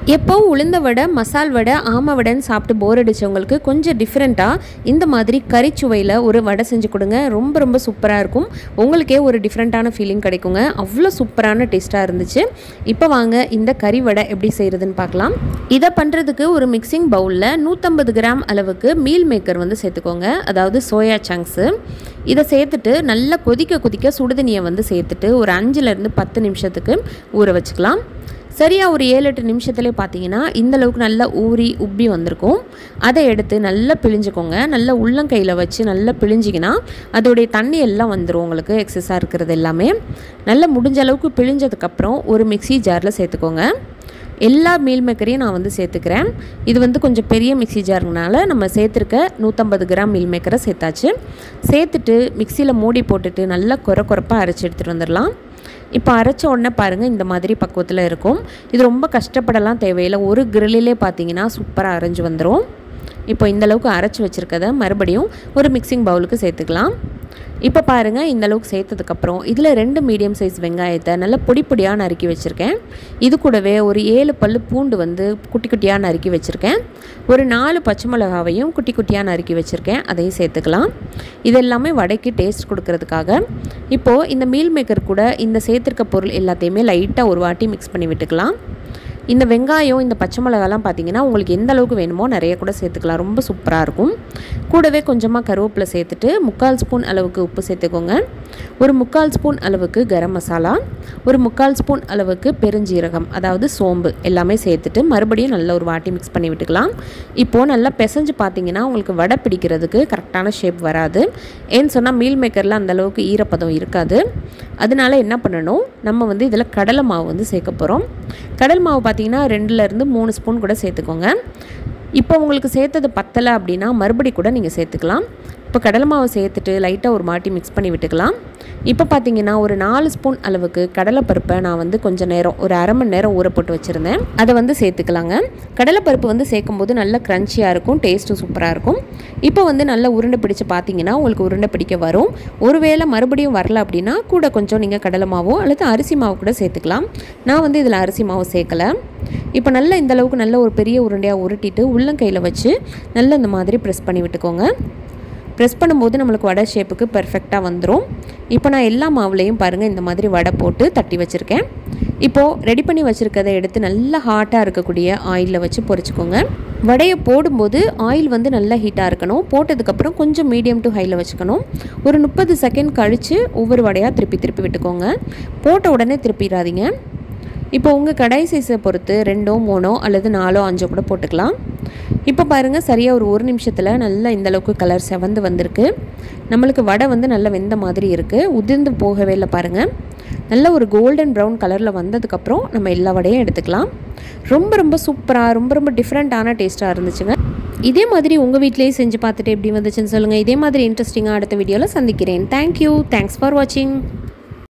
எப்போவும் உளுந்த வடை மசால் வடை ஆம வடைன்னு சாப்பிட்டு போர் அடிச்சவங்களுக்கு கொஞ்சம் டிஃப்ரெண்ட்டாக இந்த மாதிரி கறிச்சுவையில் ஒரு வடை செஞ்சு கொடுங்க ரொம்ப ரொம்ப சூப்பராக இருக்கும் உங்களுக்கே ஒரு டிஃப்ரெண்ட்டான ஃபீலிங் கிடைக்குங்க அவ்வளோ சூப்பரான டேஸ்ட்டாக இருந்துச்சு இப்போ வாங்க இந்த கறி வடை எப்படி செய்கிறதுன்னு பார்க்கலாம் இதை பண்ணுறதுக்கு ஒரு மிக்சிங் பவுலில் நூற்றம்பது கிராம் அளவுக்கு மீல் மேக்கர் வந்து சேர்த்துக்கோங்க அதாவது சோயா சங்க்ஸு இதை சேர்த்துட்டு நல்லா கொதிக்க கொதிக்க சுடுதண்ணியை வந்து சேர்த்துட்டு ஒரு அஞ்சுலேருந்து பத்து நிமிஷத்துக்கு ஊற வச்சுக்கலாம் சரியாக ஒரு ஏழு எட்டு நிமிஷத்துலேயே பார்த்தீங்கன்னா இந்த அளவுக்கு நல்லா ஊறி உப்பி வந்திருக்கும் அதை எடுத்து நல்லா பிழிஞ்சுக்கோங்க நல்லா உள்ளங்கையில் வச்சு நல்லா பிழிஞ்சிங்கன்னா அதோடைய தண்ணி எல்லாம் வந்துடும் உங்களுக்கு எக்ஸஸாக இருக்கிறது எல்லாமே நல்லா முடிஞ்ச அளவுக்கு பிழிஞ்சதுக்கப்புறம் ஒரு மிக்ஸி ஜாரில் சேர்த்துக்கோங்க எல்லா மீல் மேக்கரையும் நான் வந்து சேர்த்துக்கிறேன் இது வந்து கொஞ்சம் பெரிய மிக்ஸி ஜாருங்கனால நம்ம சேர்த்துருக்க நூற்றம்பது கிராம் மீல் மேக்கரை சேர்த்தாச்சு சேர்த்துட்டு மிக்சியில் மூடி போட்டுட்டு நல்லா குறை குறைப்பாக அரைச்சி எடுத்துகிட்டு வந்துடலாம் இப்போ அரைச்ச உடனே பாருங்கள் இந்த மாதிரி பக்குவத்தில் இருக்கும் இது ரொம்ப கஷ்டப்படலாம் தேவையில்லை ஒரு கிரில்லிலே பார்த்தீங்கன்னா சூப்பராக அரைஞ்சு வந்துடும் இப்போ இந்த அளவுக்கு அரைச்சி வச்சுருக்கதை மறுபடியும் ஒரு மிக்சிங் பவுலுக்கு சேர்த்துக்கலாம் இப்போ பாருங்கள் இந்த அளவுக்கு சேர்த்ததுக்கப்புறம் இதில் ரெண்டு மீடியம் சைஸ் வெங்காயத்தை நல்லா பொடி பொடியாக நறுக்கி வச்சுருக்கேன் இது கூடவே ஒரு ஏழு பல்லு பூண்டு வந்து குட்டி குட்டியாக நறுக்கி வச்சுருக்கேன் ஒரு நாலு பச்சை மிளகாவையும் குட்டி குட்டியாக நறுக்கி வச்சுருக்கேன் அதையும் சேர்த்துக்கலாம் இது எல்லாமே வடைக்கு டேஸ்ட் கொடுக்கறதுக்காக இப்போது இந்த மீல் மேக்கர் கூட இந்த சேர்த்துருக்க பொருள் எல்லாத்தையுமே லைட்டாக ஒரு வாட்டி மிக்ஸ் பண்ணி விட்டுக்கலாம் இந்த வெங்காயம் இந்த பச்சை மிளகாலாம் பார்த்தீங்கன்னா உங்களுக்கு எந்த அளவுக்கு வேணுமோ நிறைய கூட சேர்த்துக்கலாம் ரொம்ப சூப்பராக இருக்கும் கூடவே கொஞ்சமாக கருவேப்பிலை சேர்த்துட்டு முக்கால் ஸ்பூன் அளவுக்கு உப்பு சேர்த்துக்கோங்க ஒரு முக்கால் ஸ்பூன் அளவுக்கு கரம் மசாலா ஒரு முக்கால் ஸ்பூன் அளவுக்கு பெருஞ்சீரகம் அதாவது சோம்பு எல்லாமே சேர்த்துட்டு மறுபடியும் நல்லா ஒரு வாட்டி மிக்ஸ் பண்ணி விட்டுக்கலாம் இப்போது நல்லா பிசைஞ்சு பார்த்தீங்கன்னா உங்களுக்கு வடை பிடிக்கிறதுக்கு கரெக்டான ஷேப் வராது ஏன்னு சொன்னால் மீல் மேக்கரில் அந்தளவுக்கு ஈரப்பதம் இருக்காது அதனால என்ன பண்ணணும் நம்ம வந்து இதில் கடலை மாவு வந்து சேர்க்க போகிறோம் கடல் மாவு பார்த்தீங்கன்னா ரெண்டுலேருந்து மூணு ஸ்பூன் கூட சேர்த்துக்கோங்க இப்போ உங்களுக்கு சேர்த்தது பத்தலை அப்படின்னா மறுபடி கூட நீங்கள் சேர்த்துக்கலாம் இப்போ கடலை மாவு சேர்த்துட்டு லைட்டாக ஒரு மாட்டி மிக்ஸ் பண்ணி விட்டுக்கலாம் இப்போ பார்த்தீங்கன்னா ஒரு நாலு ஸ்பூன் அளவுக்கு கடலைப்பருப்பை நான் வந்து கொஞ்சம் நேரம் ஒரு அரை மணி நேரம் ஊற போட்டு வச்சுருந்தேன் அதை வந்து சேர்த்துக்கலாங்க கடலைப்பருப்பு வந்து சேர்க்கும் போது நல்ல க்ரன்ச்சியாக இருக்கும் டேஸ்ட்டும் சூப்பராக இருக்கும் இப்போ வந்து நல்லா உருண்டை பிடிச்சு பார்த்தீங்கன்னா உங்களுக்கு உருண்டை பிடிக்க வரும் ஒருவேளை மறுபடியும் வரல அப்படின்னா கூட கொஞ்சம் நீங்கள் கடலை மாவோ அல்லது அரிசி மாவு கூட சேர்த்துக்கலாம் நான் வந்து இதில் அரிசி மாவு சேர்க்கலை இப்போ நல்லா இந்த அளவுக்கு நல்ல ஒரு பெரிய உருண்டையாக உருட்டிட்டு உள்ளங்கையில் வச்சு நல்லா இந்த மாதிரி ப்ரெஸ் பண்ணி விட்டுக்கோங்க ப்ரெஸ் பண்ணும்போது நம்மளுக்கு வடை ஷேப்புக்கு பெர்ஃபெக்டாக வந்துடும் இப்போ நான் எல்லா மாவுலேயும் பாருங்கள் இந்த மாதிரி வடை போட்டு தட்டி வச்சுருக்கேன் இப்போது ரெடி பண்ணி வச்சுருக்கதை எடுத்து நல்லா ஹாட்டாக இருக்கக்கூடிய ஆயிலில் வச்சு பொரிச்சுக்கோங்க வடையை போடும்போது ஆயில் வந்து நல்லா ஹீட்டாக இருக்கணும் போட்டதுக்கப்புறம் கொஞ்சம் மீடியம் டு ஹையில் வச்சுக்கணும் ஒரு முப்பது செகண்ட் கழித்து ஒவ்வொரு வடையாக திருப்பி திருப்பி விட்டுக்கோங்க போட்ட உடனே திருப்பிடாதீங்க இப்போ உங்கள் கடாய் சைஸை பொறுத்து ரெண்டோ மூணோ அல்லது நாலோ அஞ்சோ கூட போட்டுக்கலாம் இப்போ பாருங்கள் சரியாக ஒரு ஒரு நிமிஷத்தில் நல்லா இந்தளவுக்கு கலர் செவந்து வந்திருக்கு நம்மளுக்கு வடை வந்து நல்லா வெந்த மாதிரி இருக்குது உதிர்ந்து போகவே இல்லை பாருங்கள் நல்ல ஒரு கோல்டன் ப்ரௌன் கலரில் வந்ததுக்கப்புறம் நம்ம எல்லா வடையும் எடுத்துக்கலாம் ரொம்ப ரொம்ப சூப்பராக ரொம்ப ரொம்ப டிஃப்ரெண்ட்டான டேஸ்ட்டாக இருந்துச்சுங்க இதே மாதிரி உங்கள் வீட்லேயே செஞ்சு பார்த்துட்டு எப்படி வந்துச்சுன்னு சொல்லுங்கள் இதே மாதிரி இன்ட்ரெஸ்டிங்காக அடுத்த வீடியோவில் சந்திக்கிறேன் தேங்க்யூ தேங்க்ஸ் ஃபார் வாட்சிங்